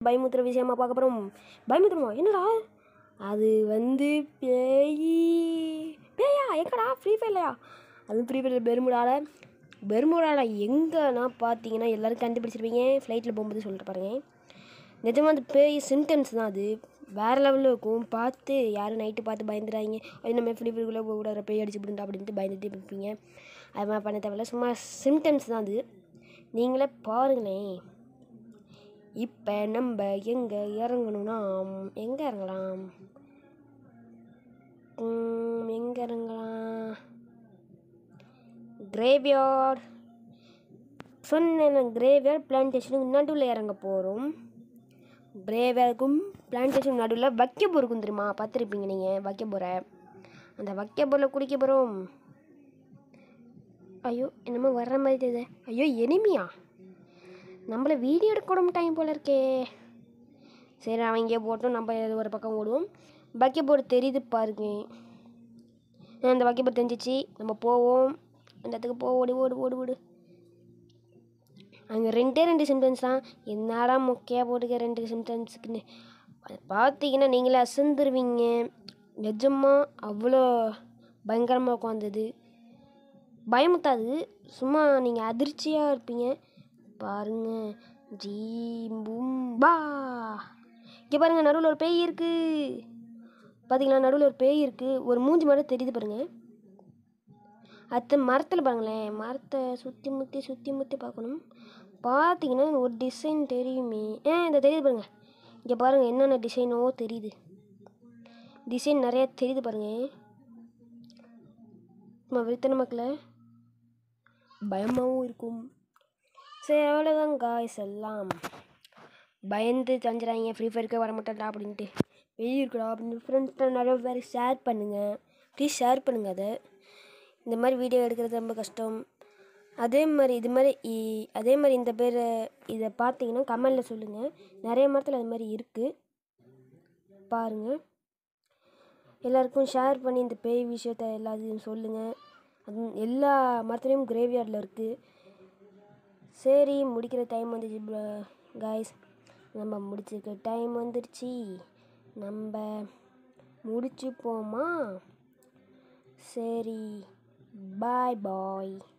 பயமுத்துற விஷயமா பார்க்க போகிறோம் பயமுத்துறமா என்னடா அது வந்து பேய் பேயா எங்கடா ஃப்ரீ ஃபயர்லையா அது ஃப்ரீ ஃபயர் பெருமுடாவில் பெருமுடாவில் எங்கன்னா பார்த்தீங்கன்னா எல்லோரும் கண்டுபிடிச்சிருப்பீங்க ஃப்ளைட்டில் போகும்போது சொல்லிட்டு பாருங்க நிஜமாக அந்த பேய் சிம்டம்ஸ் தான் அது வேறு லெவலில் இருக்கும் பார்த்து யாரும் நைட்டு பார்த்து பயந்துடாதீங்க அது நம்ம ஃப்ரீ ஃபயர்க்குள்ளே போகக்கூடாது பேய் அடிச்சு விடுண்டா அப்படின்ட்டு பயந்துட்டு இருப்பீங்க அது மாதிரி பண்ண தேவையில்ல சும்மா சிம்டம்ஸ் தான் அது நீங்களே பாருங்களேன் இப்போ நம்ம எங்கே இறங்கணும்னா எங்கே இறங்கலாம் எங்கே இறங்கலாம் கிரேவியார்ட் சொன்னேன் கிரேவியார்ட் பிளான்டேஷனுக்கு நடுவில் இறங்க போகிறோம் கிரேவியார்டுக்கும் பிளான்டேஷன் நடுவில் வைக்க இருக்கும் தெரியுமா பார்த்துருப்பீங்க நீங்கள் வைக்க போகிற அந்த வைக்க போரில் குடிக்க போகிறோம் ஐயோ என்னமோ வர்ற மாதிரி தெரியுது ஐயோ எனிமியா நம்மளை வீடியோ எடுக்கணும் டைம் போல் இருக்கே சரி அவன் இங்கே போட்டோம் நம்ம ஏதோ ஒரு பக்கம் ஓடுவோம் பக்கெ போர்டு தெரியுது பாருங்க அந்த பக்கெ போர்டு தெரிஞ்சிச்சு நம்ம போவோம் அந்த இடத்துக்கு போ ஓடி ஓடு ஓடு ஓடு அங்கே ரெண்டே ரெண்டு சிம்டம்ஸ் தான் என்னடா முக்கியாக போட்டுக்க ரெண்டு சிம்டம்ஸுக்குன்னு அது பார்த்தீங்கன்னா நீங்களே அசந்துருவீங்க நிஜமாக அவ்வளோ பயங்கரமாக உட்காந்தது பயமுத்தாது சும்மா நீங்கள் அதிர்ச்சியாக இருப்பீங்க பாருங்க ஜீ பூம் பா இங்கே பாருங்கள் நடுவில் ஒரு பேய் இருக்குது பார்த்தீங்களா நடுவில் ஒரு பேய் இருக்குது ஒரு மூஞ்சி மட்டும் தெரியுது பாருங்கள் அடுத்து மரத்தில் பாருங்களேன் மரத்தை சுற்றி முற்றி சுற்றி முற்றி பார்க்கணும் பார்த்தீங்கன்னா ஒரு டிசைன் தெரியுமே ஏ இந்த தெரியுது பாருங்கள் இங்கே பாருங்கள் என்னென்ன டிசைனோ தெரியுது டிசைன் நிறையா தெரியுது பாருங்கள் நம்ம விருத்தன மக்களை பயமாகவும் இருக்கும் சரி அவ்வளோதான் காய்ஸ் எல்லாம் பயந்து தஞ்சிடாங்க ஃப்ரீ ஃபயருக்கு வர மாட்டேன்டா அப்படின்ட்டு வெளியே இருக்கடா அப்படின்னு ஃப்ரெண்ட்ஸ்கிட்ட நிறைய பேர் ஷேர் பண்ணுங்கள் ப்ளீஸ் ஷேர் பண்ணுங்கள் அதை இந்த மாதிரி வீடியோ எடுக்கிறது ரொம்ப கஷ்டம் அதே மாதிரி இது மாதிரி இ- அதே மாதிரி இந்த பேர் இதை பார்த்தீங்கன்னா கமெண்டில் சொல்லுங்கள் நிறைய மரத்தில் அது மாதிரி இருக்குது பாருங்கள் எல்லாருக்கும் ஷேர் பண்ணி இந்த பேய் விஷயத்த எல்லாத்தையும் சொல்லுங்கள் அது எல்லா மரத்துலேயும் கிரேவியார்டில் இருக்குது சரி முடிக்கிற டைம் வந்துச்சு காய்ஸ் நம்ம முடிச்சிருக்க டைம் வந்துருச்சு நம்ம முடிச்சுப்போமா சரி பாய் பாய்